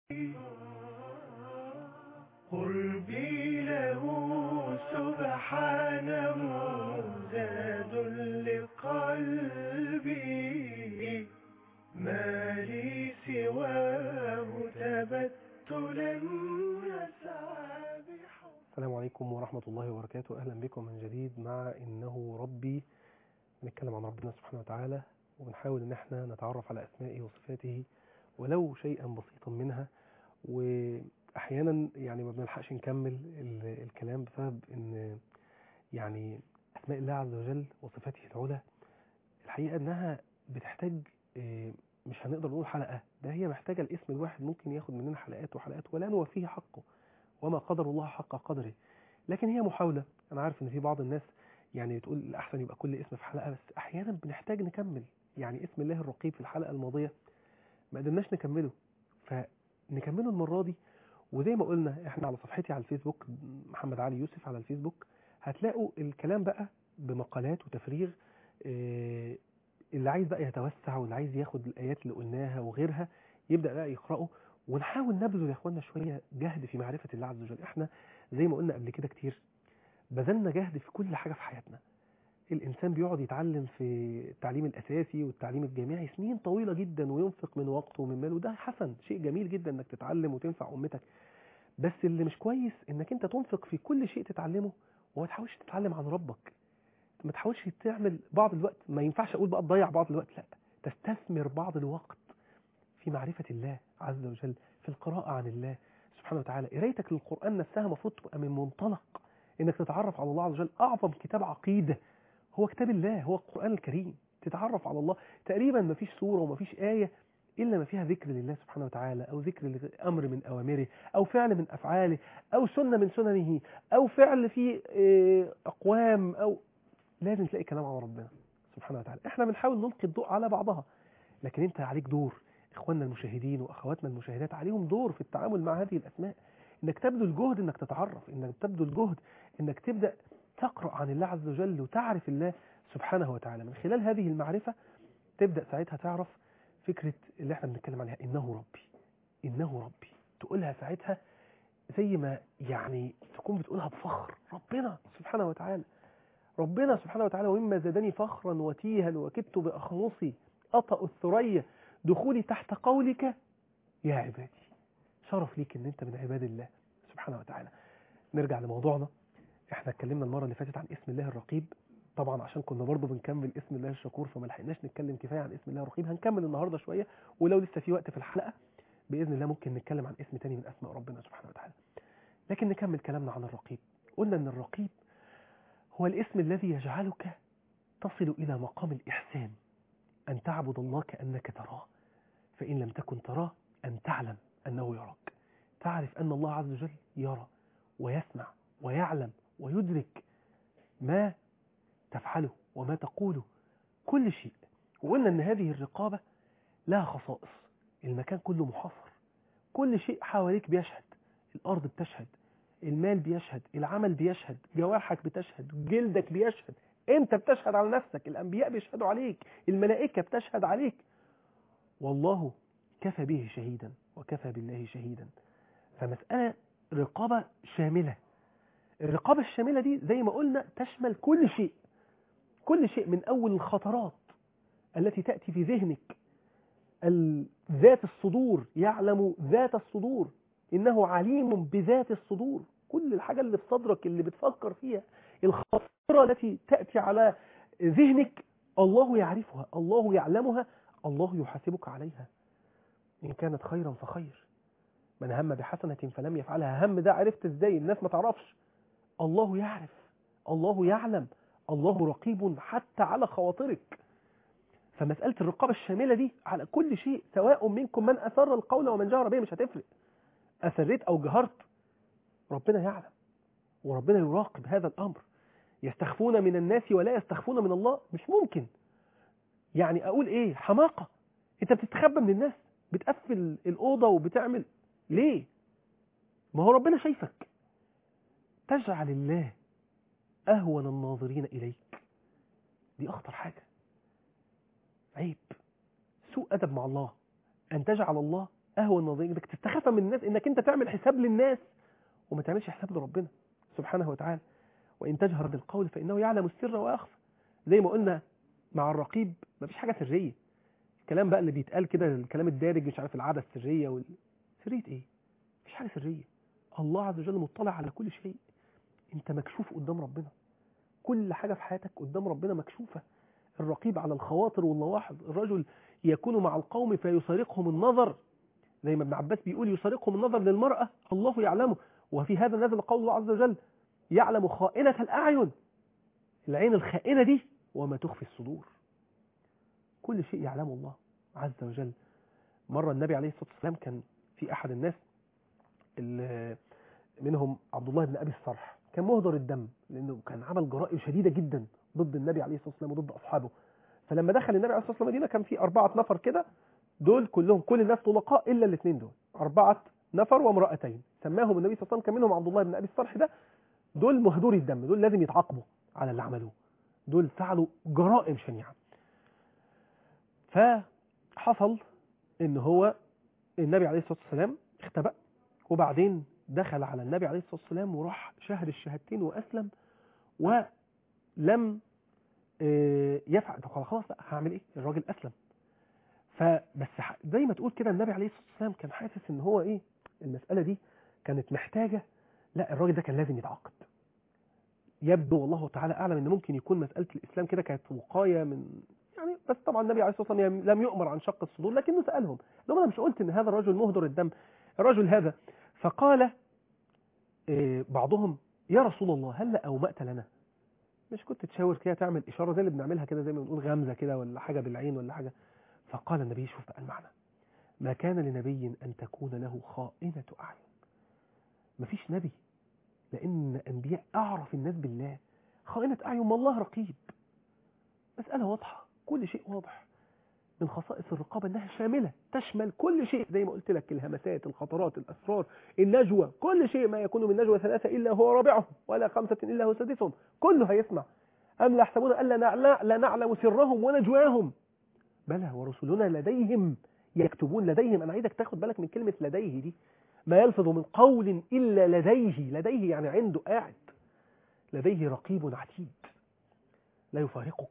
قربي له سبحانه زاد لقلبي ما لي سواه تبتلا يسعى بحب السلام عليكم ورحمة الله وبركاته أهلا بكم من جديد مع إنه ربي بنتكلم عن ربنا سبحانه وتعالى وبنحاول إن احنا نتعرف على أسمائه وصفاته ولو شيئا بسيطا منها وأحيانا يعني ما بنلحقش نكمل ال- الكلام بسبب إن يعني أسماء الله عز وجل وصفاته العلى الحقيقة إنها بتحتاج إيه، مش هنقدر نقول حلقة ده هي محتاجة الاسم الواحد ممكن ياخد مننا حلقات وحلقات ولا نوفيه حقه وما قدر الله حق قدره لكن هي محاولة أنا عارف إن في بعض الناس يعني بتقول الأحسن يبقى كل اسم في حلقة بس أحيانا بنحتاج نكمل يعني اسم الله الرقيب في الحلقة الماضية ما قدرناش نكمله فنكمله المرة دي وزي ما قلنا احنا على صفحتي على الفيسبوك محمد علي يوسف على الفيسبوك هتلاقوا الكلام بقى بمقالات وتفريغ آه، اللي عايز بقى يتوسع واللي عايز ياخد الآيات اللي قلناها وغيرها يبدأ بقى يقرأه ونحاول نبذل يا اخوانا شوية جهد في معرفة الله عز وجل احنا زي ما قلنا قبل كده كتير بذلنا جهد في كل حاجة في حياتنا الإنسان بيقعد يتعلم في التعليم الأساسي والتعليم الجامعي سنين طويلة جدا وينفق من وقته ومن ماله ده حسن شيء جميل جدا إنك تتعلم وتنفع أمتك بس اللي مش كويس إنك أنت تنفق في كل شيء تتعلمه وما تحاولش تتعلم عن ربك ما تحاولش تعمل بعض الوقت ما ينفعش أقول بقى تضيع بعض الوقت لا تستثمر بعض الوقت في معرفة الله عز وجل في القراءة عن الله سبحانه وتعالى قرايتك للقرآن نفسها المفروض تبقى من منطلق انك تتعرف على الله عز وجل اعظم كتاب عقيدة هو كتاب الله هو القرآن الكريم تتعرف على الله تقريبا ما فيش سورة وما فيش آية إلا ما فيها ذكر لله سبحانه وتعالى أو ذكر أمر من أوامره أو فعل من أفعاله أو سنة من سننه أو فعل في آه، أقوام أو لازم تلاقي كلام عن ربنا سبحانه وتعالى احنا بنحاول نلقي الضوء على بعضها لكن انت عليك دور اخواننا المشاهدين واخواتنا المشاهدات عليهم دور في التعامل مع هذه الاسماء انك تبذل جهد انك تتعرف انك تبذل جهد انك تبدا تقرا عن الله عز وجل وتعرف الله سبحانه وتعالى من خلال هذه المعرفه تبدا ساعتها تعرف فكره اللي احنا بنتكلم عليها انه ربي انه ربي تقولها ساعتها زي ما يعني تكون بتقولها بفخر ربنا سبحانه وتعالى ربنا سبحانه وتعالى ومما زادني فخرا وتيها وكدت بأخمصي أطأ الثريا دخولي تحت قولك يا عبادي شرف ليك ان انت من عباد الله سبحانه وتعالى نرجع لموضوعنا احنا اتكلمنا المرة اللي فاتت عن اسم الله الرقيب طبعا عشان كنا برضه بنكمل اسم الله الشكور فما لحقناش نتكلم كفايه عن اسم الله الرقيب هنكمل النهارده شويه ولو لسه في وقت في الحلقه باذن الله ممكن نتكلم عن اسم تاني من اسماء ربنا سبحانه وتعالى لكن نكمل كلامنا عن الرقيب قلنا ان الرقيب هو الاسم الذي يجعلك تصل إلى مقام الإحسان أن تعبد الله كأنك تراه فإن لم تكن تراه أن تعلم أنه يراك تعرف أن الله عز وجل يرى ويسمع ويعلم ويدرك ما تفعله وما تقوله كل شيء وقلنا أن هذه الرقابة لها خصائص المكان كله محاصر كل شيء حواليك بيشهد الأرض بتشهد المال بيشهد العمل بيشهد جوارحك بتشهد جلدك بيشهد انت بتشهد على نفسك الانبياء بيشهدوا عليك الملائكه بتشهد عليك والله كفى به شهيدا وكفى بالله شهيدا فمساله رقابه شامله الرقابه الشامله دي زي ما قلنا تشمل كل شيء كل شيء من اول الخطرات التي تاتي في ذهنك ال- ذات الصدور يعلم ذات الصدور إنه عليم بذات الصدور كل الحاجة اللي في صدرك اللي بتفكر فيها الخطيرة التي تأتي على ذهنك الله يعرفها الله يعلمها الله يحاسبك عليها إن كانت خيرا فخير من هم بحسنة فلم يفعلها هم ده عرفت ازاي الناس ما تعرفش الله يعرف الله يعلم الله رقيب حتى على خواطرك فمسألة الرقابة الشاملة دي على كل شيء سواء منكم من أسر القول ومن جهر به مش هتفرق أسريت أو جهرت ربنا يعلم وربنا يراقب هذا الأمر يستخفون من الناس ولا يستخفون من الله مش ممكن يعني أقول إيه حماقة أنت بتستخبى من الناس بتقفل الأوضة وبتعمل ليه ما هو ربنا شايفك تجعل الله أهون الناظرين إليك دي أخطر حاجة عيب سوء أدب مع الله أن تجعل الله اهون النظرين انك تستخفى من الناس انك انت تعمل حساب للناس وما تعملش حساب لربنا سبحانه وتعالى وان تجهر بالقول فانه يعلم السر واخفى زي ما قلنا مع الرقيب مفيش حاجه سريه الكلام بقى اللي بيتقال كده الكلام الدارج مش عارف العاده السريه وال... سريه ايه مفيش حاجه سريه الله عز وجل مطلع على كل شيء انت مكشوف قدام ربنا كل حاجه في حياتك قدام ربنا مكشوفه الرقيب على الخواطر واللواحظ الرجل يكون مع القوم فيسارقهم النظر زي ما ابن عباس بيقول يسارقهم النظر للمرأة الله يعلمه وفي هذا نزل قول الله عز وجل يعلم خائنة الأعين العين الخائنة دي وما تخفي الصدور كل شيء يعلمه الله عز وجل مرة النبي عليه الصلاة والسلام كان في أحد الناس اللي منهم عبد الله بن أبي الصرح كان مهدر الدم لأنه كان عمل جرائم شديدة جدا ضد النبي عليه الصلاة والسلام وضد أصحابه فلما دخل النبي عليه الصلاة والسلام المدينة كان في أربعة نفر كده دول كلهم كل الناس طلقاء إلا الاثنين دول أربعة نفر وامرأتين سماهم النبي صلى الله عليه وسلم كان منهم عبد الله بن أبي الصرح ده دول مهدوري الدم دول لازم يتعاقبوا على اللي عملوه دول فعلوا جرائم شنيعة فحصل ان هو النبي عليه الصلاة والسلام اختبأ وبعدين دخل على النبي عليه الصلاة والسلام وراح شهد الشهادتين وأسلم ولم آه، يفعل طب خلاص بقى هعمل ايه الراجل أسلم فبس ح- زي ما تقول كده النبي عليه الصلاة والسلام كان حاسس ان هو ايه المسألة دي كانت محتاجة لا الراجل ده كان لازم يتعاقب يبدو والله تعالى اعلم ان ممكن يكون مساله الاسلام كده كانت وقايه من يعني بس طبعا النبي عليه الصلاه والسلام لم يؤمر عن شق الصدور لكنه سالهم لو انا مش قلت ان هذا الرجل مهدر الدم الرجل هذا فقال إيه، بعضهم يا رسول الله هل اومأت لنا مش كنت تشاور كده تعمل اشاره زي اللي بنعملها كده زي ما بنقول غمزه كده ولا حاجه بالعين ولا حاجه فقال النبي شوف بقى المعنى ما كان لنبي ان تكون له خائنه اعين مفيش نبي لأن أنبياء أعرف الناس بالله خائنة أعين ما الله رقيب مسألة واضحة كل شيء واضح من خصائص الرقابة أنها شاملة تشمل كل شيء زي ما قلت لك الهمسات الخطرات الأسرار النجوى كل شيء ما يكون من نجوى ثلاثة إلا هو رابعهم ولا خمسة إلا هو سادسهم كله هيسمع أم لا يحسبون ألا نعلم, لا نعلم سرهم ونجواهم بلى ورسلنا لديهم يكتبون لديهم أنا عايزك تاخد بالك من كلمة لديه دي ما يلفظ من قول إلا لديه لديه يعني عنده قاعد لديه رقيب عتيد لا يفارقك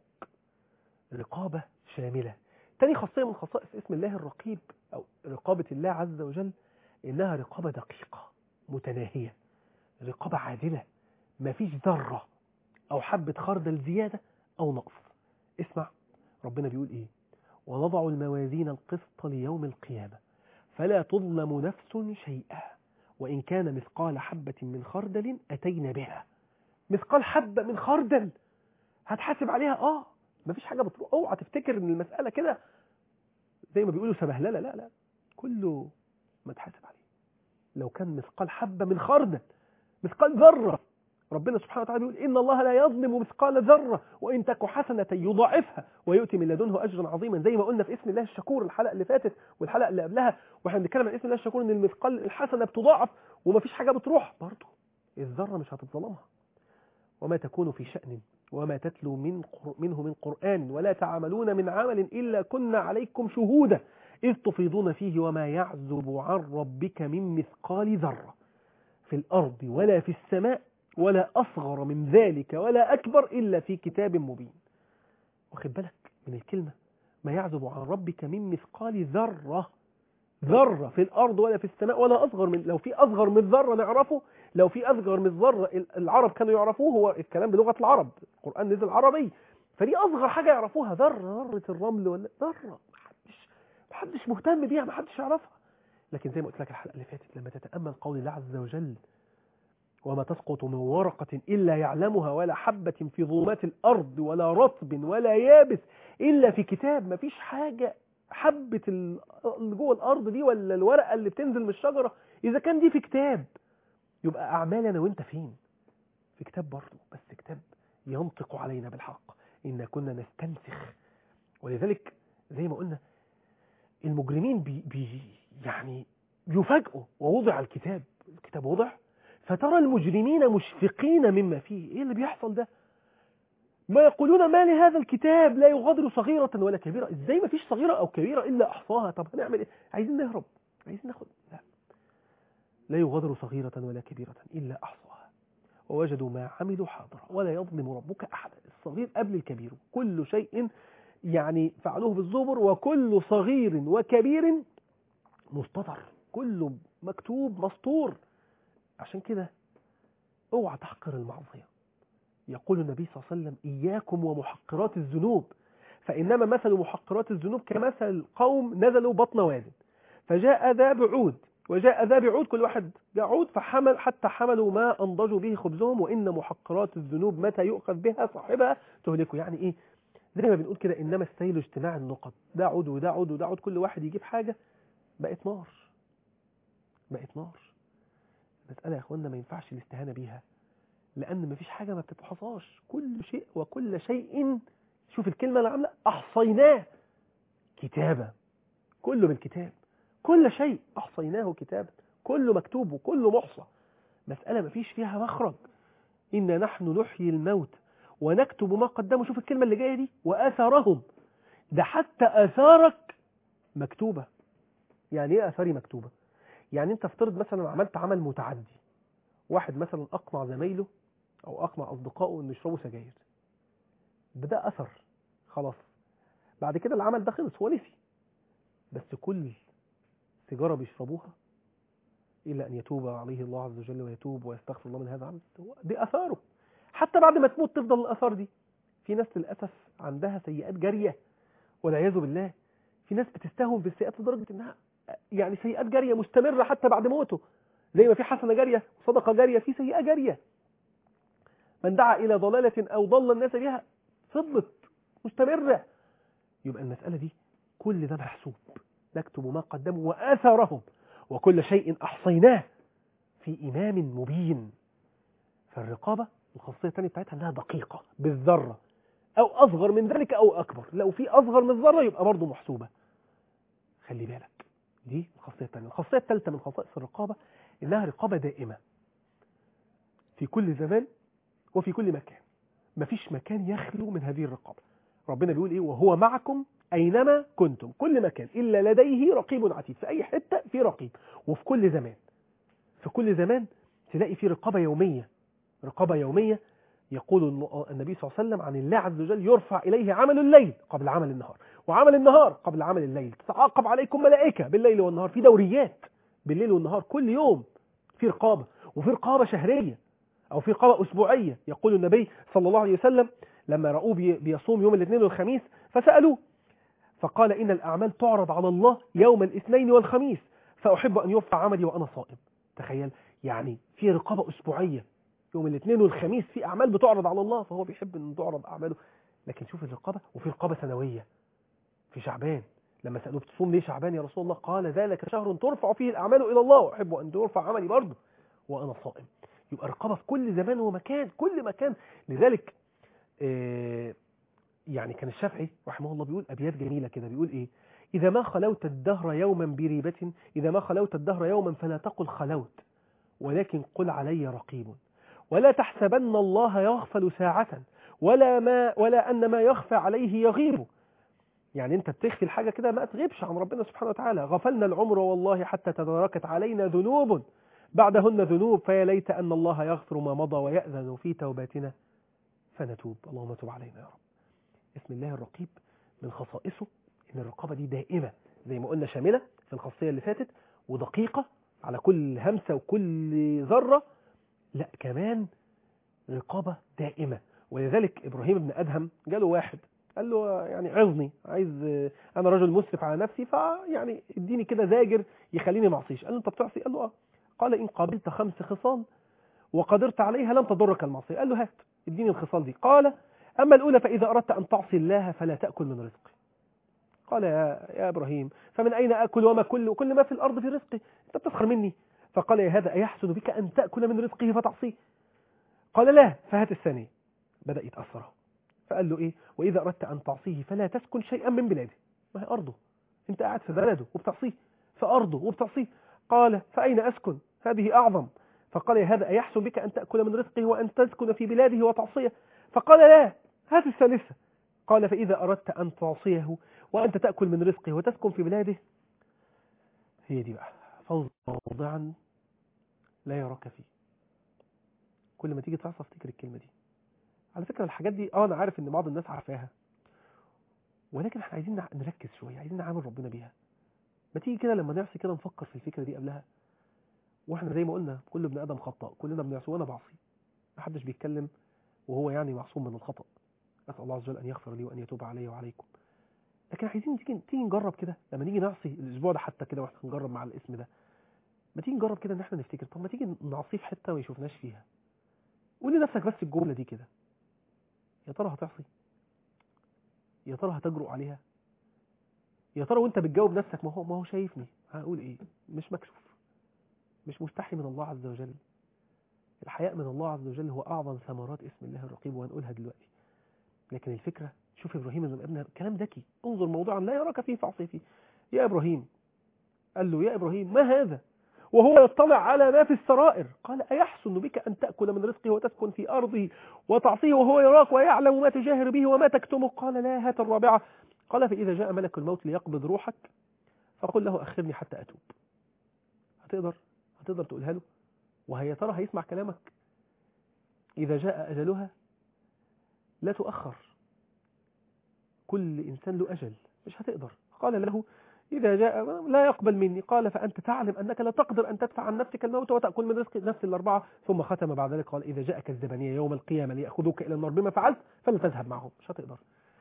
رقابة شاملة تاني خاصية من خصائص اسم الله الرقيب أو رقابة الله عز وجل إنها رقابة دقيقة متناهية رقابة عادلة ما فيش ذرة أو حبة خردل زيادة أو نقص اسمع ربنا بيقول إيه ونضع الموازين القسط ليوم القيامة فلا تظلم نفس شيئا وإن كان مثقال حبة من خردل أتينا بها مثقال حبة من خردل هتحاسب عليها اه مفيش حاجة بتروح اوعى تفتكر ان المسألة كده زي ما بيقولوا سبهللة لا لا كله ما تحاسب عليه لو كان مثقال حبة من خردل مثقال ذرة ربنا سبحانه وتعالى بيقول إن الله لا يظلم مثقال ذرة وإن تك حسنة يضاعفها ويؤتي من لدنه أجرا عظيما زي ما قلنا في اسم الله الشكور الحلقة اللي فاتت والحلقة اللي قبلها واحنا بنتكلم عن اسم الله الشكور إن المثقال الحسنة بتضاعف ومفيش حاجة بتروح برضه الذرة مش هتتظلمها وما تكون في شأن وما تتلو من قر... منه من قرآن ولا تعملون من عمل إلا كنا عليكم شهودا إذ تفيضون فيه وما يعزب عن ربك من مثقال ذرة في الأرض ولا في السماء ولا أصغر من ذلك ولا أكبر إلا في كتاب مبين واخد بالك من الكلمة ما يعزب عن ربك من مثقال ذرة ذرة في الأرض ولا في السماء ولا أصغر من لو في أصغر من ذرة نعرفه لو في أصغر من ذرة العرب كانوا يعرفوه هو الكلام بلغة العرب القرآن نزل عربي فدي أصغر حاجة يعرفوها ذرة ذرة الرمل ولا ذرة محدش محدش مهتم بيها محدش يعرفها لكن زي ما قلت لك الحلقة اللي فاتت لما تتأمل قول الله عز وجل وما تسقط من ورقة إلا يعلمها ولا حبة في ظلمات الأرض ولا رطب ولا يابس إلا في كتاب ما فيش حاجة حبة اللي جوه الأرض دي ولا الورقة اللي بتنزل من الشجرة إذا كان دي في كتاب يبقى أعمالنا وإنت فين في كتاب برضه بس كتاب ينطق علينا بالحق إن كنا نستنسخ ولذلك زي ما قلنا المجرمين بي بي يعني يفاجئوا ووضع الكتاب الكتاب وضع فترى المجرمين مشفقين مما فيه ايه اللي بيحصل ده ما يقولون ما لهذا الكتاب لا يغادر صغيرة ولا كبيرة ازاي ما فيش صغيرة او كبيرة الا احصاها طب هنعمل ايه عايزين نهرب عايزين ناخد لا لا يغادر صغيرة ولا كبيرة إلا أحصاها ووجدوا ما عملوا حاضرا ولا يظلم ربك أحدا الصغير قبل الكبير كل شيء يعني فعلوه بالزبر وكل صغير وكبير مستطر كله مكتوب مسطور عشان كده اوعى تحقر المعصية يقول النبي صلى الله عليه وسلم إياكم ومحقرات الذنوب فإنما مثل محقرات الذنوب كمثل قوم نزلوا بطن واد فجاء ذا بعود وجاء ذا بعود كل واحد جاء عود فحمل حتى حملوا ما أنضجوا به خبزهم وإن محقرات الذنوب متى يؤخذ بها صاحبها تهلكه يعني إيه زي ما بنقول كده إنما السيل اجتماع النقط ده عود وده عود وده عود كل واحد يجيب حاجة بقت نار بقت نار المسألة يا أخوانا ما ينفعش الاستهانة بيها لأن مفيش حاجة ما بتتحصاش كل شيء وكل شيء شوف الكلمة اللي عاملة أحصيناه كتابة كله بالكتاب كل شيء أحصيناه كتابا كله مكتوب وكله محصى مسألة مفيش فيها مخرج إنا نحن نحيي الموت ونكتب ما قدموا شوف الكلمة اللي جاية دي وآثارهم ده حتى آثارك مكتوبة يعني إيه آثاري مكتوبة يعني أنت افترض مثلا عملت عمل متعدي واحد مثلا أقنع زمايله أو أقنع أصدقائه إنه يشربوا سجاير ده أثر خلاص بعد كده العمل ده خلص هو نسي بس كل سيجارة بيشربوها إلا أن يتوب عليه الله عز وجل ويتوب ويستغفر الله من هذا العمل دي أثاره حتى بعد ما تموت تفضل الأثار دي في ناس للأسف عندها سيئات جارية والعياذ بالله في ناس بتستهون بالسيئات لدرجة إنها يعني سيئات جارية مستمرة حتى بعد موته زي ما في حسنة جارية صدقة جارية في سيئة جارية من دعا إلى ضلالة أو ضل الناس بها فضلت مستمرة يبقى المسألة دي كل ده محسوب نكتب ما قدموا وآثارهم وكل شيء أحصيناه في إمام مبين فالرقابة الخاصية الثانية بتاعتها أنها دقيقة بالذرة أو أصغر من ذلك أو أكبر لو في أصغر من الذرة يبقى برضه محسوبة خلي بالك دي الخاصية الثانية الخاصية الثالثة من خصائص الرقابة إنها رقابة دائمة في كل زمان وفي كل مكان مفيش مكان يخلو من هذه الرقابة ربنا بيقول إيه وهو معكم أينما كنتم كل مكان إلا لديه رقيب عتيد في أي حتة في رقيب وفي كل زمان في كل زمان تلاقي في رقابة يومية رقابة يومية يقول النبي صلى الله عليه وسلم عن الله عز وجل يرفع إليه عمل الليل قبل عمل النهار وعمل النهار قبل عمل الليل تتعاقب عليكم ملائكة بالليل والنهار في دوريات بالليل والنهار كل يوم في رقابة وفي رقابة شهرية أو في رقابة أسبوعية يقول النبي صلى الله عليه وسلم لما رأوه بيصوم يوم الاثنين والخميس فسألوه فقال إن الأعمال تعرض على الله يوم الاثنين والخميس فأحب أن يرفع عملي وأنا صائم تخيل يعني في رقابة أسبوعية يوم الاثنين والخميس في أعمال بتعرض على الله فهو بيحب أن تعرض أعماله لكن شوف الرقابة وفي رقابة سنوية في شعبان لما سألوه بتصوم ليه شعبان يا رسول الله قال ذلك شهر ترفع فيه الأعمال إلى الله وأحب أن ترفع عملي برضه وأنا صائم يبقى رقابة في كل زمان ومكان كل مكان لذلك آه يعني كان الشافعي رحمه الله بيقول أبيات جميلة كده بيقول إيه إذا ما خلوت الدهر يوما بريبة إذا ما خلوت الدهر يوما فلا تقل خلوت ولكن قل علي رقيب ولا تحسبن الله يغفل ساعة ولا ما ولا أن ما يخفى عليه يغيب يعني أنت بتخفي الحاجة كده ما تغيبش عن ربنا سبحانه وتعالى غفلنا العمر والله حتى تداركت علينا ذنوب بعدهن ذنوب فيا ليت أن الله يغفر ما مضى ويأذن في توباتنا فنتوب اللهم تب علينا يا رب اسم الله الرقيب من خصائصه ان الرقابة دي دائمة زي ما قلنا شاملة في الخاصية اللي فاتت ودقيقة على كل همسة وكل ذرة لا كمان رقابة دائمة ولذلك إبراهيم بن أدهم جاله واحد قال له يعني عظني عايز أنا رجل مسرف على نفسي فيعني اديني كده زاجر يخليني معصيش قال له أنت بتعصي قال له آه قال إن قابلت خمس خصال وقدرت عليها لن تضرك المعصية قال له هات اديني الخصال دي قال أما الأولى فإذا أردت أن تعصي الله فلا تأكل من رزقي قال يا, يا إبراهيم فمن أين أكل وما كل وكل ما في الأرض في رزقي أنت بتسخر مني فقال يا هذا أيحسن بك أن تأكل من رزقه فتعصيه قال لا فهات الثانية بدأ يتأثر فقال له إيه وإذا أردت أن تعصيه فلا تسكن شيئا من بلاده ما هي أرضه أنت قاعد في بلده وبتعصيه في أرضه وبتعصيه قال فأين أسكن هذه أعظم فقال يا هذا أيحسن بك أن تأكل من رزقه وأن تسكن في بلاده وتعصيه فقال لا هات الثالثة قال فإذا أردت أن تعصيه وأنت تأكل من رزقه وتسكن في بلاده هي دي بقى فوز موضعا لا يراك فيه كل ما تيجي تعصى افتكر الكلمة دي على فكرة الحاجات دي اه انا عارف ان بعض الناس عارفاها ولكن احنا عايزين نع- نركز شوية عايزين نعامل ربنا بيها ما تيجي كده لما نعصي كده نفكر في الفكرة دي قبلها واحنا زي ما قلنا كل ابن ادم خطاء كلنا بنعصي وانا بعصي محدش بيتكلم وهو يعني معصوم من الخطأ اسال الله عز وجل ان يغفر لي وان يتوب علي وعليكم لكن عايزين تيجي تيجي نجرب كده لما نيجي نعصي الاسبوع ده حتى كده واحنا نجرب مع الاسم ده ما تيجي نجرب كده ان احنا نفتكر طب ما تيجي نعصيه في حته ما يشوفناش فيها قول لنفسك بس الجمله دي كده يا ترى هتعصي يا ترى هتجرؤ عليها يا ترى وانت بتجاوب نفسك ما هو ما هو شايفني هقول ايه مش مكشوف مش مستحي من الله عز وجل الحياء من الله عز وجل هو اعظم ثمرات اسم الله الرقيب وهنقولها دلوقتي لكن الفكره شوف ابراهيم لما ابنه كلام ذكي انظر موضوعا لا يراك فيه فاعصي فيه يا ابراهيم قال له يا ابراهيم ما هذا وهو يطلع على ما في السرائر قال أيحسن بك أن تأكل من رزقه وتسكن في أرضه وتعصيه وهو يراك ويعلم ما تجاهر به وما تكتمه قال لا هات الرابعة قال فإذا جاء ملك الموت ليقبض روحك فقل له أخرني حتى أتوب هتقدر هتقدر تقولها له وهي ترى هيسمع كلامك إذا جاء أجلها لا تؤخر كل إنسان له أجل مش هتقدر قال له إذا جاء لا يقبل مني قال فأنت تعلم أنك لا تقدر أن تدفع عن نفسك الموت وتأكل من رزق نفس الأربعة ثم ختم بعد ذلك قال إذا جاءك الزبانية يوم القيامة ليأخذوك إلى النار بما فعلت فلا تذهب معهم مش هتقدر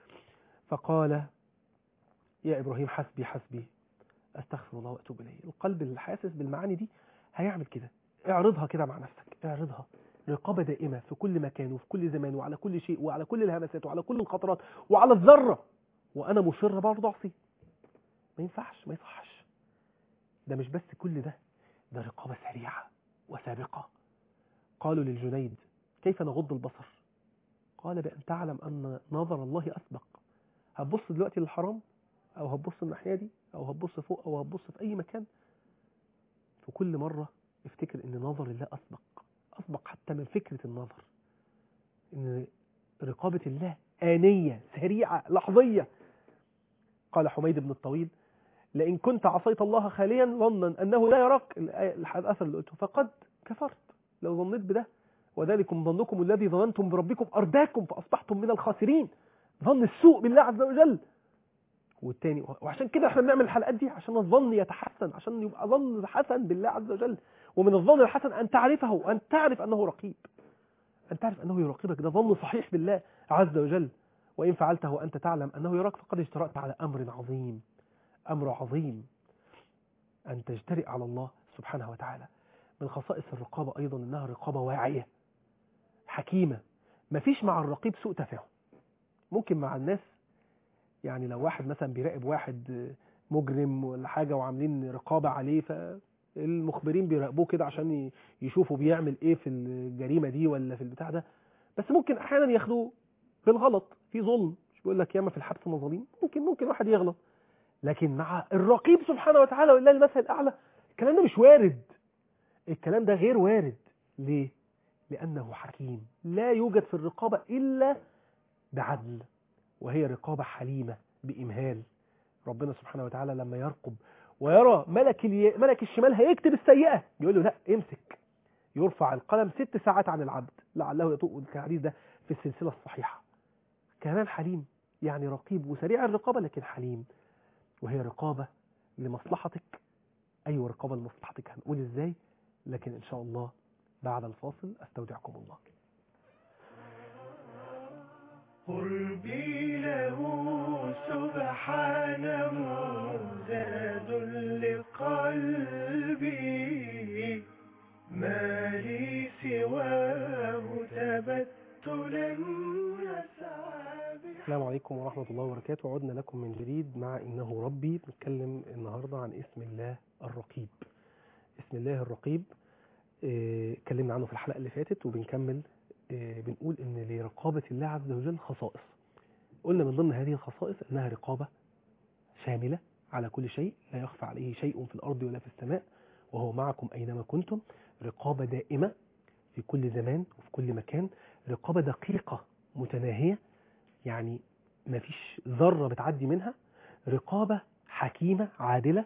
فقال يا إبراهيم حسبي حسبي أستغفر الله وأتوب إليه القلب الحاسس بالمعاني دي هيعمل كده اعرضها كده مع نفسك اعرضها رقابة دائمة في كل مكان وفي كل زمان وعلى كل شيء وعلى كل الهمسات وعلى كل الخطرات وعلى الذرة وأنا مصر برضه أعصي ما ينفعش ما يصحش ده مش بس كل ده ده رقابة سريعة وسابقة قالوا للجنيد كيف نغض البصر قال بأن تعلم أن نظر الله أسبق هتبص دلوقتي للحرام أو هتبص الناحية دي أو هتبص فوق أو هتبص في أي مكان في كل مرة افتكر أن نظر الله أسبق أسبق حتى من فكرة النظر أن رقابة الله آنية سريعة لحظية قال حميد بن الطويل لئن كنت عصيت الله خاليا ظنا أنه لا يراك الآية- الأثر اللي قلته فقد كفرت لو ظنيت بده وذلكم ظنكم الذي ظننتم بربكم أرداكم فأصبحتم من الخاسرين ظن السوء بالله عز وجل والتاني وعشان كده احنا بنعمل الحلقات دي عشان الظن يتحسن عشان يبقى ظن حسن بالله عز وجل ومن الظن الحسن أن تعرفه وأن تعرف أنه رقيب أن تعرف أنه يراقبك ده ظن صحيح بالله عز وجل وإن فعلته وأنت تعلم أنه يراك فقد اجترأت على أمر عظيم أمر عظيم أن تجترئ على الله سبحانه وتعالى من خصائص الرقابة أيضا أنها رقابة واعية حكيمة مفيش مع الرقيب سوء تفاهم ممكن مع الناس يعني لو واحد مثلا بيراقب واحد مجرم ولا حاجة وعاملين رقابة عليه فالمخبرين بيراقبوه كده عشان ي- يشوفوا بيعمل ايه في الجريمة دي ولا في البتاع ده بس ممكن احيانا ياخدوه بالغلط في ظلم مش بيقول لك ياما في الحبس مظالم ممكن ممكن واحد يغلط لكن مع الرقيب سبحانه وتعالى ولله المثل الاعلى الكلام ده مش وارد الكلام ده غير وارد ليه لانه حكيم لا يوجد في الرقابه الا بعدل وهي رقابه حليمه بامهال ربنا سبحانه وتعالى لما يرقب ويرى ملك الي... ملك الشمال هيكتب السيئه يقول له لا امسك يرفع القلم ست ساعات عن العبد لعله يطوق الحديث ده في السلسله الصحيحه كمان حليم يعني رقيب وسريع الرقابه لكن حليم وهي رقابة لمصلحتك أيوة رقابة لمصلحتك هنقول إزاي لكن إن شاء الله بعد الفاصل أستودعكم الله قربي له سبحانه زاد لقلبي ما لي سواه تبتلا يسعى بحب السلام عليكم ورحمة الله وبركاته عدنا لكم من جديد مع إنه ربي بنتكلم النهاردة عن اسم الله الرقيب اسم الله الرقيب آه، اتكلمنا عنه في الحلقة اللي فاتت وبنكمل آه، بنقول إن لرقابة الله عز وجل خصائص قلنا من ضمن هذه الخصائص أنها رقابة شاملة على كل شيء لا يخفى عليه شيء في الأرض ولا في السماء وهو معكم أينما كنتم رقابة دائمة في كل زمان وفي كل مكان رقابة دقيقة متناهية يعني ما فيش ذرة بتعدي منها رقابة حكيمة عادلة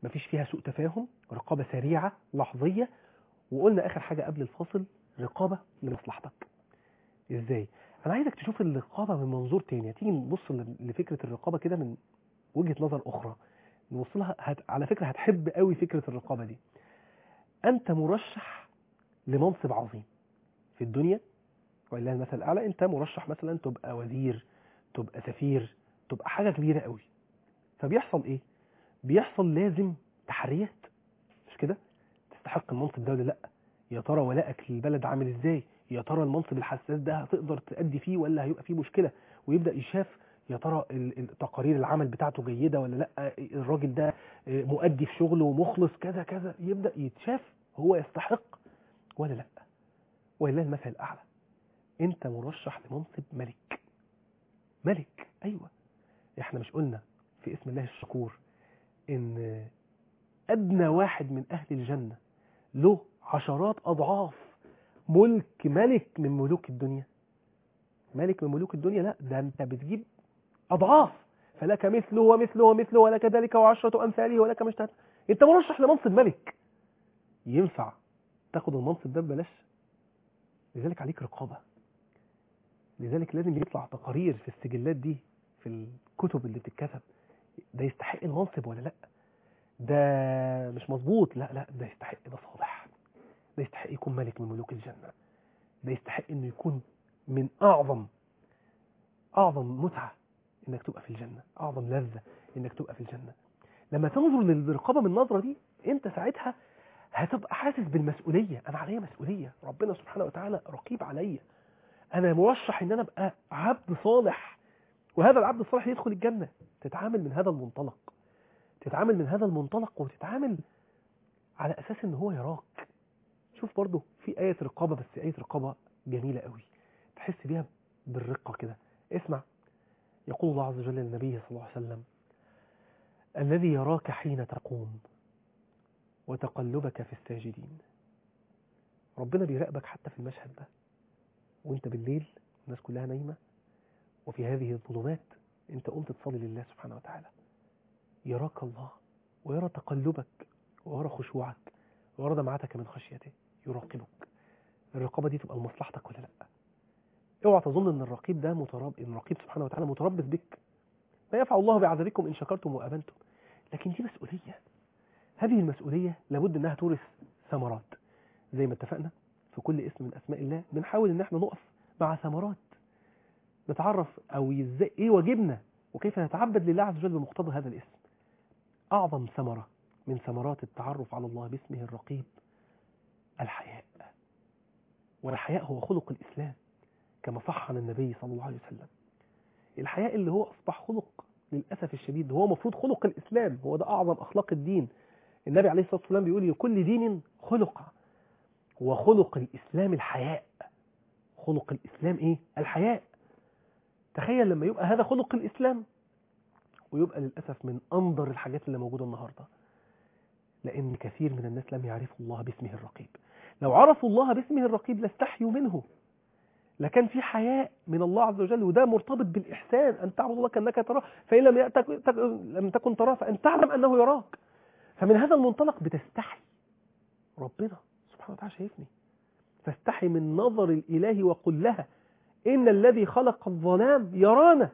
مفيش فيها سوء تفاهم رقابة سريعة لحظية وقلنا آخر حاجة قبل الفاصل رقابة لمصلحتك ازاي انا عايزك تشوف الرقابة من منظور تاني تيجي نبص ل- لفكرة الرقابة كده من وجهة نظر اخرى نبص لها هت... على فكرة هتحب قوي فكرة الرقابة دي انت مرشح لمنصب عظيم في الدنيا ولله المثل الاعلى انت مرشح مثلا تبقى وزير تبقى سفير تبقى حاجة كبيرة قوي فبيحصل ايه بيحصل لازم تحريات مش كده تستحق المنصب ده ولا لا يا ترى ولائك للبلد عامل ازاي يا ترى المنصب الحساس ده هتقدر تأدي فيه ولا هيبقى فيه مشكلة ويبدأ يشاف يا ترى ال- ال- تقارير العمل بتاعته جيدة ولا لا الراجل ده مؤدي في شغله ومخلص كذا كذا يبدأ يتشاف هو يستحق ولا لا ولله المثل الأعلى انت مرشح لمنصب ملك ملك ايوه احنا مش قلنا في اسم الله الشكور ان ادنى واحد من اهل الجنة له عشرات اضعاف ملك ملك من ملوك الدنيا ملك من ملوك الدنيا لا ده انت بتجيب اضعاف فلك مثله ومثله ومثله ولك ذلك وعشرة امثاله ولك ما اشتهت انت مرشح لمنصب ملك ينفع تاخد المنصب ده ببلاش لذلك عليك رقابة لذلك لازم يطلع تقارير في السجلات دي في الكتب اللي بتتكتب ده يستحق المنصب ولا لا ده مش مظبوط لا لا ده يستحق ده صالح ده يستحق يكون ملك من ملوك الجنة ده يستحق انه يكون من اعظم اعظم متعة انك تبقى في الجنة اعظم لذة انك تبقى في الجنة لما تنظر للرقابة من النظرة دي انت ساعتها هتبقى حاسس بالمسؤولية انا عليا مسؤولية ربنا سبحانه وتعالى رقيب عليا انا مرشح ان انا ابقى عبد صالح وهذا العبد الصالح يدخل الجنة تتعامل من هذا المنطلق تتعامل من هذا المنطلق وتتعامل على اساس ان هو يراك شوف برضه في آية رقابة بس آية رقابة جميلة قوي تحس بيها بالرقة كده اسمع يقول الله عز وجل للنبي صلى الله عليه وسلم الذي يراك حين تقوم وتقلبك في الساجدين ربنا بيراقبك حتى في المشهد ده وانت بالليل الناس كلها نايمة وفي هذه الظلمات انت قمت تصلي لله سبحانه وتعالى يراك الله ويرى تقلبك ويرى خشوعك ويرى دمعتك من خشيته يراقبك الرقابة دي تبقى لمصلحتك ولا لا اوعى تظن ان الرقيب ده متراب ان الرقيب سبحانه وتعالى متربص بك ما يفعل الله بعذابكم ان شكرتم وامنتم لكن دي مسؤولية هذه المسؤولية لابد انها تورث ثمرات زي ما اتفقنا في كل اسم من اسماء الله بنحاول ان احنا نقف مع ثمرات نتعرف او ازاي ايه واجبنا وكيف نتعبد لله عز وجل بمقتضى هذا الاسم اعظم ثمرة من ثمرات التعرف على الله باسمه الرقيب الحياء والحياء هو خلق الإسلام كما صح عن النبي صلى الله عليه وسلم الحياء اللي هو أصبح خلق للأسف الشديد هو مفروض خلق الإسلام هو ده أعظم أخلاق الدين النبي عليه الصلاة والسلام بيقول لكل دين خلق وخلق الإسلام الحياء خلق الإسلام إيه؟ الحياء تخيل لما يبقى هذا خلق الإسلام ويبقى للأسف من أنظر الحاجات اللي موجودة النهاردة لأن كثير من الناس لم يعرفوا الله باسمه الرقيب لو عرفوا الله باسمه الرقيب لاستحيوا منه لكان في حياء من الله عز وجل وده مرتبط بالإحسان أن تعبد الله كأنك تراه فإن لم, يأتك تك... لم تكن تراه فأن تعلم أنه يراك فمن هذا المنطلق بتستحي ربنا سبحانه وتعالى شايفني فاستحي من نظر الإله وقل لها إن الذي خلق الظلام يرانا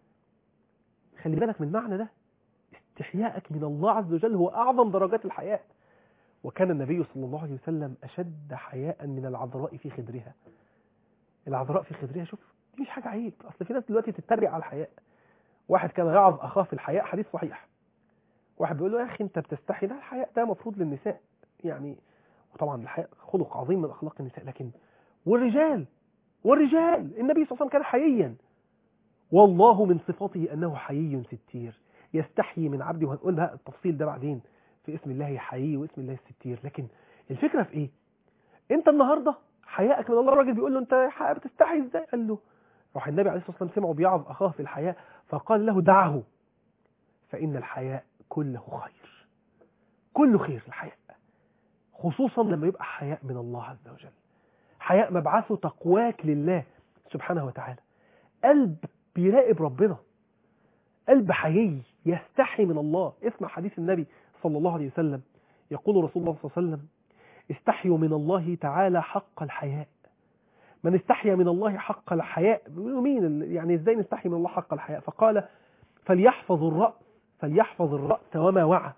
خلي بالك من المعنى ده استحياءك من الله عز وجل هو أعظم درجات الحياء وكان النبي صلى الله عليه وسلم أشد حياء من العذراء في خدرها العذراء في خدرها شوف دي مش حاجة عيب أصل في ناس دلوقتي تتريق على الحياء واحد كان يعظ أخاه في الحياء حديث صحيح واحد بيقول له يا أخي أنت بتستحي لا الحياء ده مفروض للنساء يعني وطبعا الحياء خلق عظيم من أخلاق النساء لكن والرجال والرجال النبي صلى الله عليه وسلم كان حييا والله من صفاته أنه حيي ستير يستحيي من عبده وهنقول بقى التفصيل ده بعدين في اسم الله حيي واسم الله الستير لكن الفكرة في ايه انت النهاردة حياءك من الله الراجل بيقول له انت بتستحي ازاي قال له راح النبي عليه الصلاة والسلام سمعه بيعظ اخاه في الحياء فقال له دعه فإن الحياء كله خير كله خير الحياء خصوصا لما يبقى حياء من الله عز وجل حياء مبعثه تقواك لله سبحانه وتعالى قلب بيراقب ربنا قلب حيي يستحي من الله اسمع حديث النبي صلى الله عليه وسلم يقول رسول الله صلى الله عليه وسلم استحيوا من الله تعالى حق الحياء من استحيا من الله حق الحياء بيقولوا مين ال- يعني ازاي نستحي من الله حق الحياء فقال فليحفظ الرأس فليحفظ الرأس وما وعى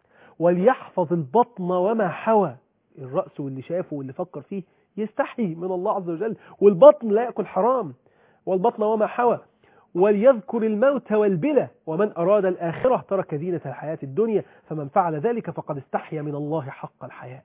وليحفظ البطن وما حوى الرأس واللي شافه واللي فكر فيه يستحي من الله عز وجل والبطن لا يأكل حرام والبطن وما حوى وليذكر الموت والبلى ومن أراد الآخرة ترك زينة الحياة الدنيا فمن فعل ذلك فقد استحيا من الله حق الحياء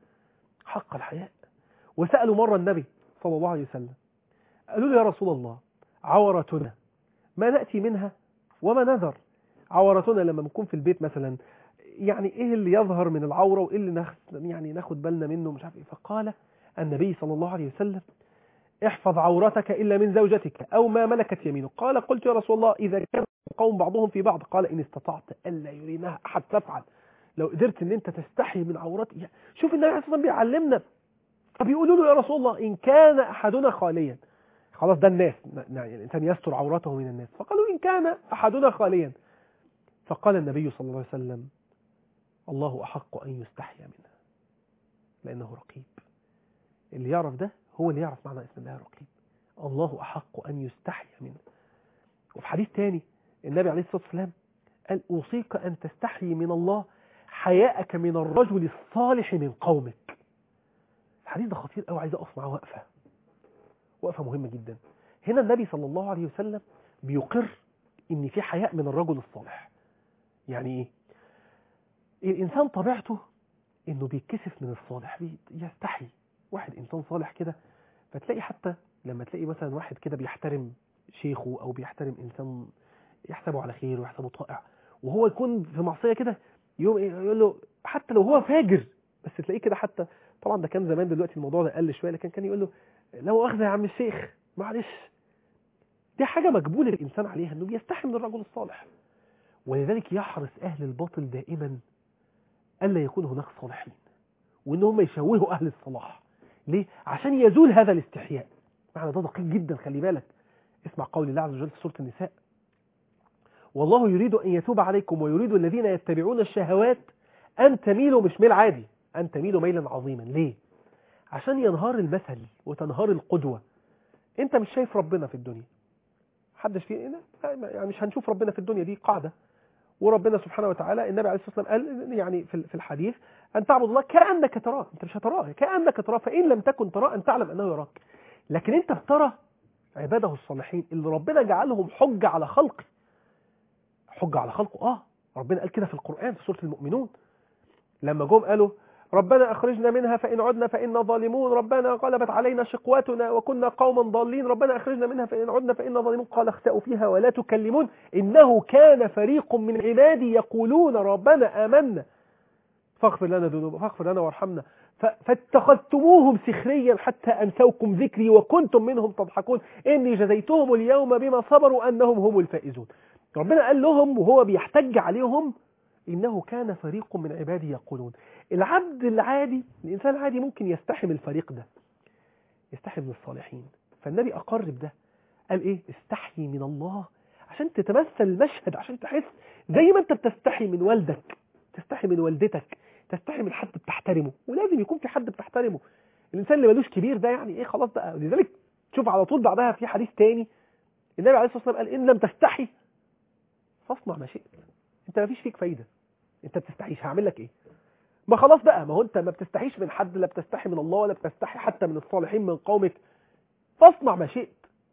حق الحياء وسألوا مرة النبي صلى الله عليه وسلم قالوا له يا رسول الله عورتنا ما نأتي منها وما نذر عورتنا لما نكون في البيت مثلا يعني ايه اللي يظهر من العورة وايه اللي ناخد يعني ناخد بالنا منه مش عارف ايه فقال النبي صلى الله عليه وسلم احفظ عورتك إلا من زوجتك أو ما ملكت يمينك قال قلت يا رسول الله إذا كان قوم بعضهم في بعض قال إن استطعت ألا يرينها أحد فافعل لو قدرت ان انت تستحي من عورات يعني شوف النبي عليه الصلاه والسلام بيعلمنا فبيقولوا له يا رسول الله ان كان احدنا خاليا خلاص ده الناس يعني الانسان يستر عورته من الناس فقالوا ان كان احدنا خاليا فقال النبي صلى الله عليه وسلم الله احق ان يستحيا منه لانه رقيب اللي يعرف ده هو اللي يعرف معنى اسم الله رقيب الله احق ان يستحيا منه وفي حديث تاني النبي عليه الصلاه والسلام قال اوصيك ان تستحي من الله حياءك من الرجل الصالح من قومك الحديث ده خطير قوي عايز اقف معاه وقفه وقفه مهمه جدا هنا النبي صلى الله عليه وسلم بيقر ان في حياء من الرجل الصالح يعني ايه الانسان طبيعته انه بيتكسف من الصالح يستحي واحد انسان صالح كده فتلاقي حتى لما تلاقي مثلا واحد كده بيحترم شيخه او بيحترم انسان يحسبه على خير ويحسبه طائع وهو يكون في معصيه كده يوم يقول له حتى لو هو فاجر بس تلاقيه كده حتى طبعا ده كان زمان دلوقتي الموضوع ده قل شويه لكن كان يقول له لو اخذ يا عم الشيخ معلش دي حاجه مقبوله الانسان عليها انه بيستحي من الرجل الصالح ولذلك يحرص اهل الباطل دائما الا يكون هناك صالحين وان هم يشوهوا اهل الصلاح ليه عشان يزول هذا الاستحياء معنى ده دقيق جدا خلي بالك اسمع قول الله عز وجل في سوره النساء والله يريد أن يتوب عليكم ويريد الذين يتبعون الشهوات أن تميلوا مش ميل عادي أن تميلوا ميلا عظيما ليه؟ عشان ينهار المثل وتنهار القدوة أنت مش شايف ربنا في الدنيا حدش فينا يعني مش هنشوف ربنا في الدنيا دي قاعدة وربنا سبحانه وتعالى النبي عليه الصلاة والسلام قال يعني في الحديث أن تعبد الله كأنك تراه أنت مش هتراه كأنك تراه فإن لم تكن تراه أن تعلم أنه يراك لكن أنت بترى عباده الصالحين اللي ربنا جعلهم حجة على خلقه حجة على خلقه اه ربنا قال كده في القرآن في سورة المؤمنون لما جم قالوا ربنا أخرجنا منها فإن عدنا فإنا ظالمون ربنا غلبت علينا شقوتنا وكنا قوما ضالين ربنا أخرجنا منها فإن عدنا فإنا ظالمون قال اخسأوا فيها ولا تكلمون إنه كان فريق من عبادي يقولون ربنا آمنا فاغفر لنا ذنوبنا فاغفر لنا وارحمنا فاتخذتموهم سخريا حتى أنسوكم ذكري وكنتم منهم تضحكون إني جزيتهم اليوم بما صبروا أنهم هم الفائزون ربنا قال لهم وهو بيحتج عليهم إنه كان فريق من عبادي يقولون العبد العادي الإنسان العادي ممكن يستحي من الفريق ده يستحي من الصالحين فالنبي أقر بده قال إيه استحي من الله عشان تتمثل المشهد عشان تحس زي ما أنت بتستحي من والدك تستحي من والدتك تستحي من حد بتحترمه ولازم يكون في حد بتحترمه الإنسان اللي ملوش كبير ده يعني إيه خلاص بقى لذلك شوف على طول بعدها في حديث تاني النبي عليه الصلاة والسلام قال إن لم تستحي فاصنع ما شئت انت ما فيش فيك فايده انت بتستحيش هعمل لك ايه ما خلاص بقى ما هو انت ما بتستحيش من حد لا بتستحي من الله ولا بتستحي حتى من الصالحين من قومك فاصنع ما شئت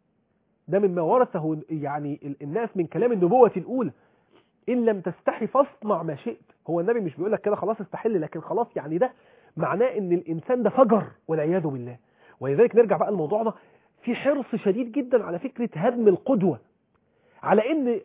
ده مما ورثه يعني الناس من كلام النبوة الأولى إن لم تستحي فاصنع ما شئت هو النبي مش بيقول لك كده خلاص استحل لكن خلاص يعني ده معناه ان الإنسان ده فجر والعياذ بالله ولذلك نرجع بقى لموضوعنا في حرص شديد جدا على فكرة هدم القدوة على ان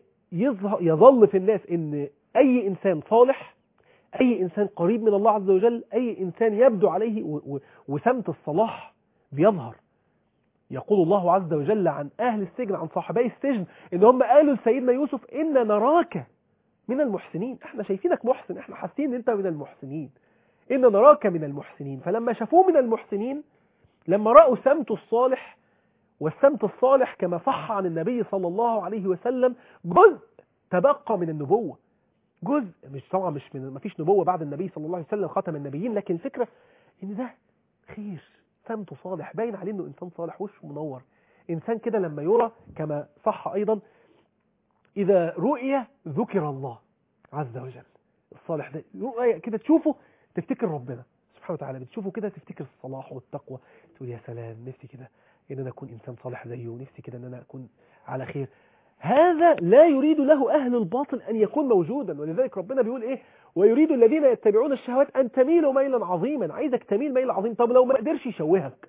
يظل في الناس ان اي انسان صالح اي انسان قريب من الله عز وجل اي انسان يبدو عليه وسمت الصلاح بيظهر يقول الله عز وجل عن اهل السجن عن صاحبي السجن ان هم قالوا لسيدنا يوسف ان نراك من المحسنين احنا شايفينك محسن احنا حاسين ان انت من المحسنين ان نراك من المحسنين فلما شافوه من المحسنين لما راوا سمته الصالح والسمت الصالح كما صح عن النبي صلى الله عليه وسلم جزء تبقى من النبوة جزء مش طبعا مش من ما فيش نبوة بعد النبي صلى الله عليه وسلم خاتم النبيين لكن الفكرة ان ده خير سمته صالح باين عليه انه انسان صالح وشه منور انسان كده لما يرى كما صح ايضا اذا رؤي ذكر الله عز وجل الصالح ده رؤية كده تشوفه تفتكر ربنا سبحانه وتعالى بتشوفه كده تفتكر الصلاح والتقوى تقول يا سلام نفسي كده ان انا اكون انسان صالح زيه نفسي كده ان انا اكون على خير هذا لا يريد له اهل الباطل ان يكون موجودا ولذلك ربنا بيقول ايه ويريد الذين يتبعون الشهوات ان تميلوا ميلا عظيما عايزك تميل ميل عظيم طب لو ما قدرش يشوهك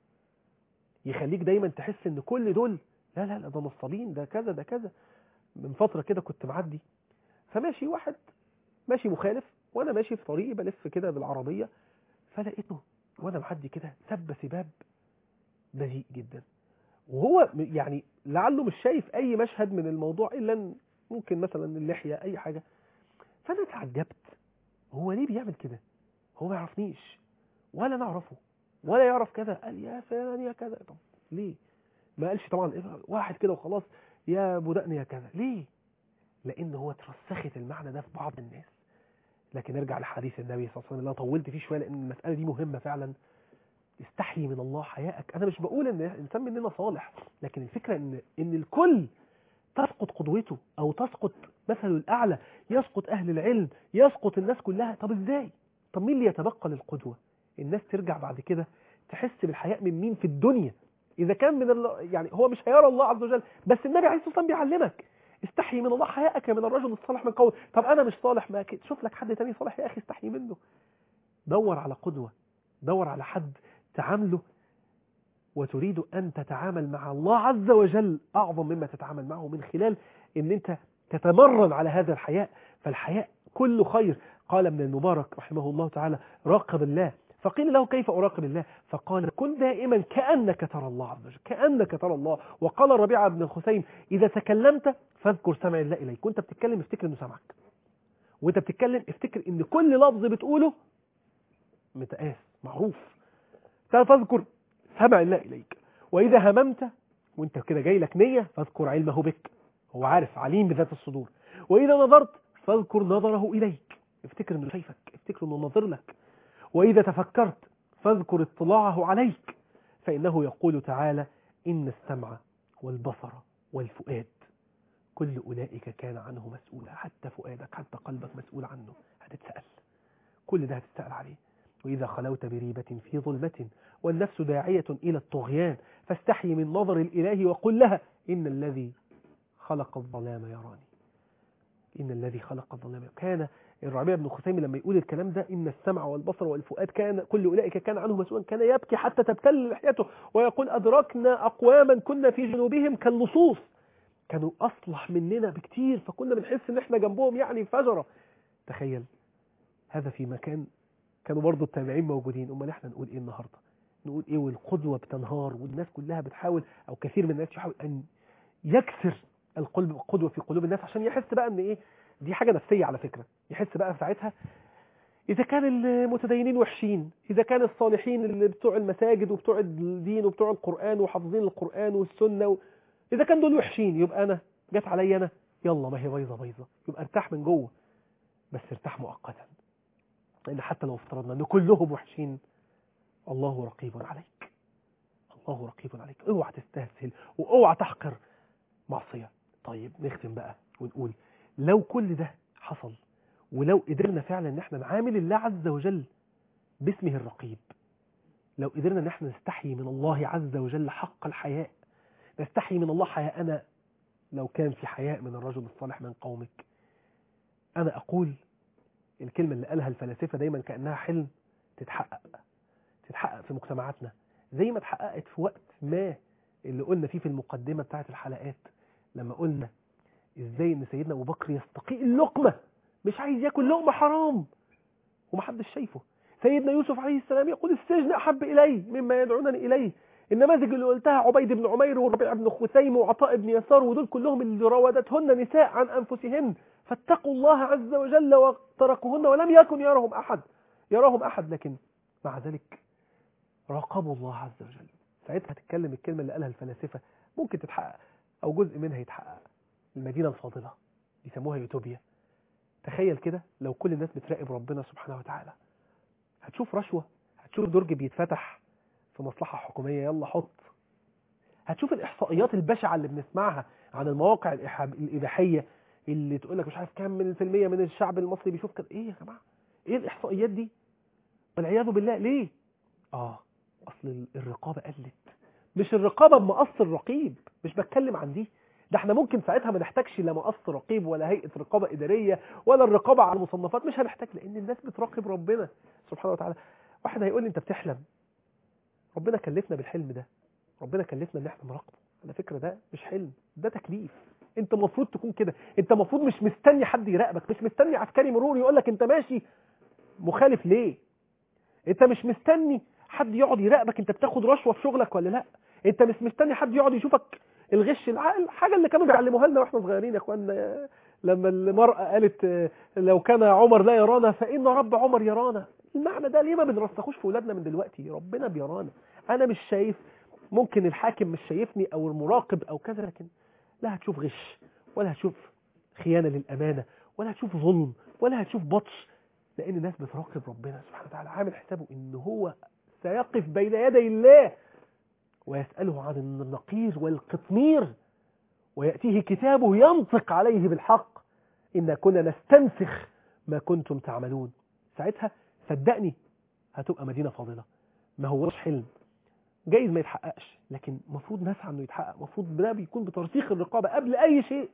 يخليك دايما تحس ان كل دول لا لا لا ده نصابين ده كذا ده كذا من فتره كده كنت معدي فماشي واحد ماشي مخالف وانا ماشي في طريقي بلف كده بالعربيه فلقيته وانا معدي كده سب سباب بذيء جدا وهو م- يعني لعله مش شايف اي مشهد من الموضوع الا إن ممكن مثلا اللحيه اي حاجه فانا اتعجبت هو ليه بيعمل كده هو ما يعرفنيش ولا انا اعرفه ولا يعرف كذا قال يا فلان يا كذا طب ليه ما قالش طبعا إيه واحد كده وخلاص يا ابو دقن يا كذا ليه لان هو اترسخت المعنى ده في بعض الناس لكن نرجع لحديث النبي صلى الله عليه وسلم اللي انا طولت فيه شويه لان المساله دي مهمه فعلا استحي من الله حياءك انا مش بقول ان الانسان مننا صالح لكن الفكره ان ان الكل تسقط قدوته او تسقط مثله الاعلى يسقط اهل العلم يسقط الناس كلها طب ازاي طب مين اللي يتبقى للقدوه الناس ترجع بعد كده تحس بالحياء من مين في الدنيا اذا كان من الله يعني هو مش هيرى الله عز وجل بس النبي عليه الصلاه والسلام بيعلمك استحي من الله حياءك من الرجل الصالح من قول طب انا مش صالح ما كده شوف لك حد تاني صالح يا اخي استحي منه دور على قدوه دور على حد تعامله وتريد أن تتعامل مع الله عز وجل أعظم مما تتعامل معه من خلال أن أنت تتمرن على هذا الحياء فالحياء كله خير قال ابن المبارك رحمه الله تعالى راقب الله فقيل له كيف أراقب الله فقال كن دائما كأنك ترى الله عز وجل كأنك ترى الله وقال الربيع بن الخثيم إذا تكلمت فاذكر سمع الله إليك وانت بتتكلم افتكر أنه سمعك وانت بتتكلم افتكر أن كل لفظ بتقوله متقاس معروف فاذكر سمع الله إليك وإذا هممت وانت كده جاي لك نية فاذكر علمه بك هو عارف عليم بذات الصدور وإذا نظرت فاذكر نظره إليك افتكر انه شايفك افتكر انه ناظر لك وإذا تفكرت فاذكر اطلاعه عليك فإنه يقول تعالى إن السمع والبصر والفؤاد كل أولئك كان عنه مسؤولا حتى فؤادك حتى قلبك مسؤول عنه هتتسأل كل ده هتتسأل عليه وإذا خلوت بريبة في ظلمة والنفس داعية إلى الطغيان فاستحي من نظر الإله وقل لها إن الذي خلق الظلام يراني إن الذي خلق الظلام كان الربيع بن خثيم لما يقول الكلام ده إن السمع والبصر والفؤاد كان كل أولئك كان عنه مسؤولا كان يبكي حتى تبتل لحيته ويقول أدركنا أقواما كنا في جنوبهم كاللصوص كانوا أصلح مننا بكتير فكنا بنحس إن إحنا جنبهم يعني فجرة تخيل هذا في مكان كانوا برضو التابعين موجودين امال احنا نقول ايه النهارده نقول ايه والقدوه بتنهار والناس كلها بتحاول او كثير من الناس يحاول ان يكسر القلب القدوه في قلوب الناس عشان يحس بقى ان ايه دي حاجه نفسيه على فكره يحس بقى في ساعتها اذا كان المتدينين وحشين اذا كان الصالحين اللي بتوع المساجد وبتوع الدين وبتوع القران وحافظين القران والسنه و... اذا كان دول وحشين يبقى انا جت عليا انا يلا ما هي بايظه بايظه يبقى ارتاح من جوه بس ارتاح مؤقتا لأن حتى لو افترضنا أن كلهم وحشين الله رقيب عليك الله رقيب عليك اوعى تستهزل واوعى تحقر معصية طيب نختم بقى ونقول لو كل ده حصل ولو قدرنا فعلا ان احنا نعامل الله عز وجل باسمه الرقيب لو قدرنا ان احنا نستحي من الله عز وجل حق الحياء نستحي من الله حياءنا لو كان في حياء من الرجل الصالح من قومك انا اقول الكلمة اللي قالها الفلاسفة دايما كأنها حلم تتحقق تتحقق في مجتمعاتنا زي ما اتحققت في وقت ما اللي قلنا فيه في المقدمة بتاعت الحلقات لما قلنا ازاي ان سيدنا ابو بكر يستقي اللقمة مش عايز ياكل لقمة حرام ومحدش شايفه سيدنا يوسف عليه السلام يقول السجن احب الي مما يدعونني اليه النماذج اللي قلتها عبيد بن عمير والربيع بن خثيم وعطاء بن يسار ودول كلهم اللي راودتهن نساء عن انفسهن فاتقوا الله عز وجل وتركوهن ولم يكن يراهم احد يراهم احد لكن مع ذلك راقبوا الله عز وجل ساعتها هتتكلم الكلمه اللي قالها الفلاسفه ممكن تتحقق او جزء منها يتحقق المدينه الفاضله بيسموها يوتوبيا تخيل كده لو كل الناس بتراقب ربنا سبحانه وتعالى هتشوف رشوة هتشوف درج بيتفتح في مصلحة حكومية يلا حط هتشوف الإحصائيات البشعة اللي بنسمعها عن المواقع الإحاب- الإباحية اللي تقول لك مش عارف كام من الفيلمية من الشعب المصري بيشوف كده إيه يا جماعة إيه الإحصائيات دي والعياذ بالله ليه آه أصل الرقابة قلت مش الرقابة بمقص الرقيب مش بتكلم عن دي ده احنا ممكن ساعتها ما نحتاجش لا مقص رقيب ولا هيئة رقابة إدارية ولا الرقابة على المصنفات مش هنحتاج لأن الناس بتراقب ربنا سبحانه وتعالى واحد هيقول لي أنت بتحلم ربنا كلفنا بالحلم ده ربنا كلفنا ان احنا نراقبه على فكرة ده مش حلم ده تكليف انت المفروض تكون كده انت المفروض مش مستني حد يراقبك مش مستني عسكري مرور يقول لك انت ماشي مخالف ليه انت مش مستني حد يقعد يراقبك انت بتاخد رشوة في شغلك ولا لا انت مش مستني حد يقعد يشوفك الغش الع- الحاجة اللي كانوا بيعلموها لنا واحنا صغيرين يا اخوانا لما المرأة قالت آه، لو كان عمر لا يرانا فإن رب عمر يرانا المعنى ده ليه ما بنرسخوش في ولادنا من دلوقتي ربنا بيرانا انا مش شايف ممكن الحاكم مش شايفني او المراقب او كذا لكن لا هتشوف غش ولا هتشوف خيانة للأمانة ولا هتشوف ظلم ولا هتشوف بطش لأن الناس بتراقب ربنا سبحانه وتعالى عامل حسابه إن هو سيقف بين يدي الله ويسأله عن النقير والقطمير ويأتيه كتابه ينطق عليه بالحق إن كنا نستنسخ ما كنتم تعملون ساعتها صدقني هتبقى مدينة فاضلة ما هوش حلم جايز ما يتحققش لكن المفروض نسعى انه يتحقق المفروض ده بيكون بترسيخ الرقابه قبل اي شيء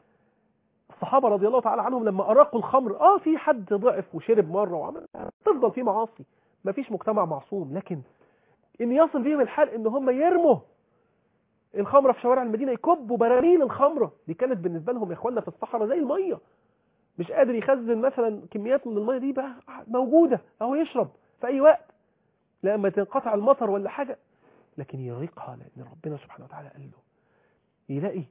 الصحابه رضي الله تعالى عنهم لما اراقوا الخمر اه في حد ضعف وشرب مره وعمل تفضل في معاصي ما فيش مجتمع معصوم لكن ان يصل بيهم الحال ان هم يرموا الخمره في شوارع المدينه يكبوا براميل الخمره دي كانت بالنسبه لهم يا اخواننا في الصحراء زي الميه مش قادر يخزن مثلا كميات من الميه دي بقى موجوده اهو يشرب في اي وقت لما تنقطع المطر ولا حاجه لكن يريقها لأن ربنا سبحانه وتعالى قال له يلاقي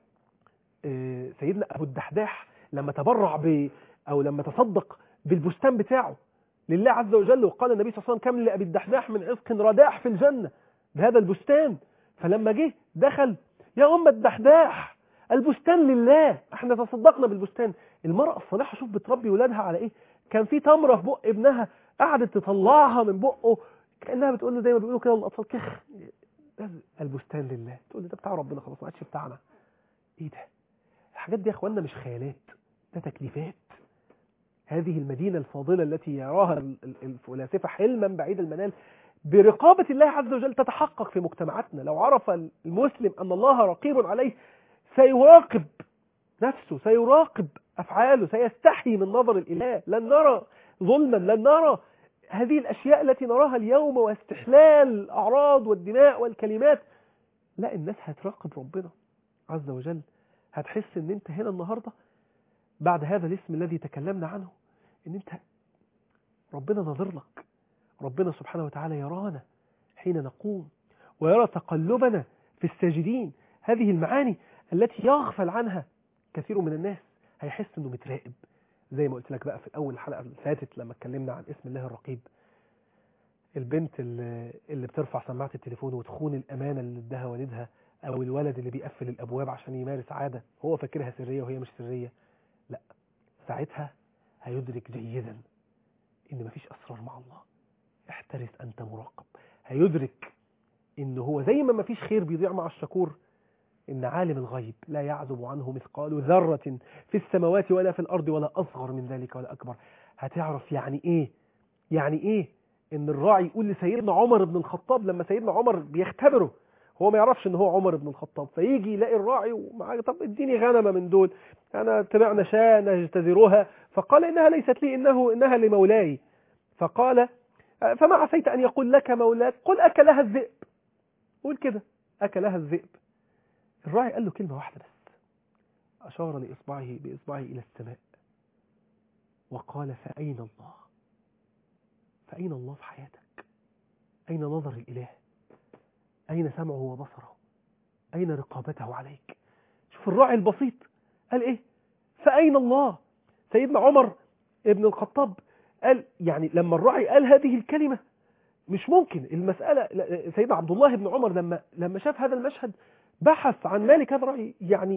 آه، سيدنا أبو الدحداح لما تبرع ب أو لما تصدق بالبستان بتاعه لله عز وجل وقال النبي صلى الله عليه وسلم كم لأبي الدحداح من عزق رداح في الجنة بهذا البستان فلما جه دخل يا أم الدحداح البستان لله احنا تصدقنا بالبستان المرأة الصالحة شوف بتربي ولادها على ايه كان في تمرة في بق ابنها قعدت تطلعها من بقه كانها بتقول له زي ما بيقولوا كده الاطفال كخ ده البستان لله تقول لي ده بتاع ربنا خلاص ما عادش بتاعنا ايه ده الحاجات دي يا اخواننا مش خيالات ده تكليفات هذه المدينة الفاضلة التي يراها ال- ال- الفلاسفة حلما بعيد المنال برقابة الله عز وجل تتحقق في مجتمعاتنا لو عرف المسلم أن الله رقيب عليه سيراقب نفسه سيراقب أفعاله سيستحي من نظر الإله لن نرى ظلما لن نرى هذه الأشياء التي نراها اليوم واستحلال الأعراض والدماء والكلمات لا الناس هتراقب ربنا عز وجل هتحس ان انت هنا النهاردة بعد هذا الاسم الذي تكلمنا عنه ان انت ربنا ناظر لك ربنا سبحانه وتعالى يرانا حين نقوم ويرى تقلبنا في الساجدين هذه المعاني التي يغفل عنها كثير من الناس هيحس انه متراقب زي ما قلت لك بقى في اول الحلقه اللي فاتت لما اتكلمنا عن اسم الله الرقيب البنت اللي, اللي بترفع سماعه التليفون وتخون الامانه اللي اداها والدها او الولد اللي بيقفل الابواب عشان يمارس عاده هو فاكرها سريه وهي مش سريه لا ساعتها هيدرك جيدا ان مفيش اسرار مع الله احترس انت مراقب هيدرك ان هو زي ما مفيش خير بيضيع مع الشكور إن عالم الغيب لا يعزب عنه مثقال ذرة في السماوات ولا في الأرض ولا أصغر من ذلك ولا أكبر هتعرف يعني إيه يعني إيه إن الراعي يقول لسيدنا عمر بن الخطاب لما سيدنا عمر بيختبره هو ما يعرفش إن هو عمر بن الخطاب فيجي يلاقي الراعي ومعاه طب اديني غنمة من دول أنا تبعنا شاة نجتذرها فقال إنها ليست لي إنه إنها لمولاي فقال فما عسيت أن يقول لك مولاك قل أكلها الذئب قول كده أكلها الذئب الراعي قال له كلمة واحدة بس أشار لإصبعه بإصبعه إلى السماء وقال فأين الله فأين الله في حياتك أين نظر الإله أين سمعه وبصره أين رقابته عليك شوف الراعي البسيط قال إيه فأين الله سيدنا عمر ابن الخطاب قال يعني لما الراعي قال هذه الكلمة مش ممكن المسألة سيدنا عبد الله بن عمر لما لما شاف هذا المشهد بحث عن مالك هذا الراعي يعني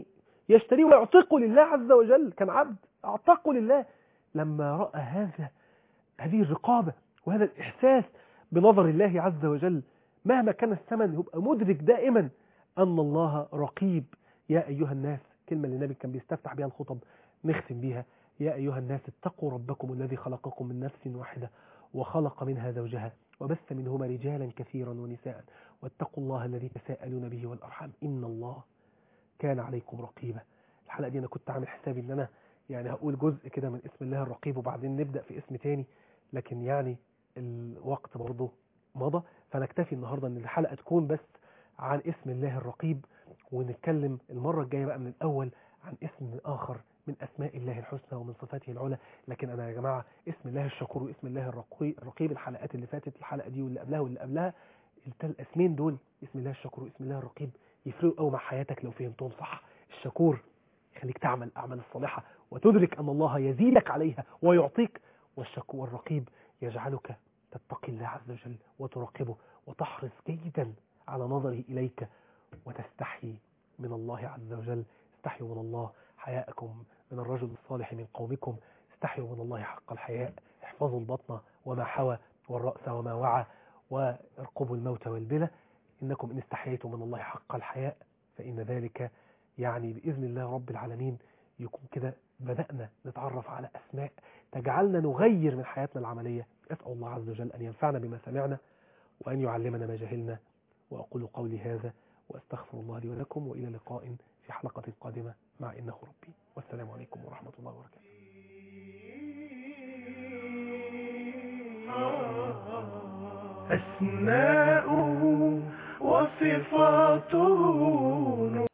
يشتريه ويعتقه لله عز وجل كان عبد اعتقه لله لما رأى هذا هذه الرقابة وهذا الإحساس بنظر الله عز وجل مهما كان الثمن يبقى مدرك دائما أن الله رقيب يا أيها الناس كلمة اللي النبي كان بيستفتح بها الخطب نختم بها يا أيها الناس اتقوا ربكم الذي خلقكم من نفس واحدة وخلق منها زوجها وبث منهما رجالا كثيرا ونساء واتقوا الله الذي تساءلون به والأرحام إن الله كان عليكم رقيبا الحلقة دي أنا كنت عامل حسابي إن أنا يعني هقول جزء كده من اسم الله الرقيب وبعدين نبدأ في اسم تاني لكن يعني الوقت برضه مضى فنكتفي النهاردة ان الحلقة تكون بس عن اسم الله الرقيب ونتكلم المرة الجاية بقى من الأول عن اسم آخر من أسماء الله الحسنى ومن صفاته العلى لكن أنا يا جماعة اسم الله الشكور واسم الله الرقي- الرقيب الحلقات اللي فاتت الحلقة دي واللي قبلها واللي قبلها الاسمين دول اسم الله الشكور واسم الله الرقيب يفرقوا قوي مع حياتك لو فهمتهم صح الشكور يخليك تعمل الأعمال الصالحة وتدرك أن الله يزيدك عليها ويعطيك والشكور والرقيب يجعلك تتقي الله عز وجل وتراقبه وتحرص جيدا على نظره إليك وتستحي من الله عز وجل استحيوا من الله حياءكم من الرجل الصالح من قومكم استحيوا من الله حق الحياء احفظوا البطن وما حوى والرأس وما وعى وارقبوا الموت والبلى إنكم إن استحييتم من الله حق الحياء فإن ذلك يعني بإذن الله رب العالمين يكون كده بدأنا نتعرف على أسماء تجعلنا نغير من حياتنا العملية أسأل الله عز وجل أن ينفعنا بما سمعنا وأن يعلمنا ما جهلنا وأقول قولي هذا وأستغفر الله لي ولكم وإلى لقاء في حلقة قادمة مع إنه ربي والسلام عليكم ورحمة الله وبركاته أسماؤه وصفاته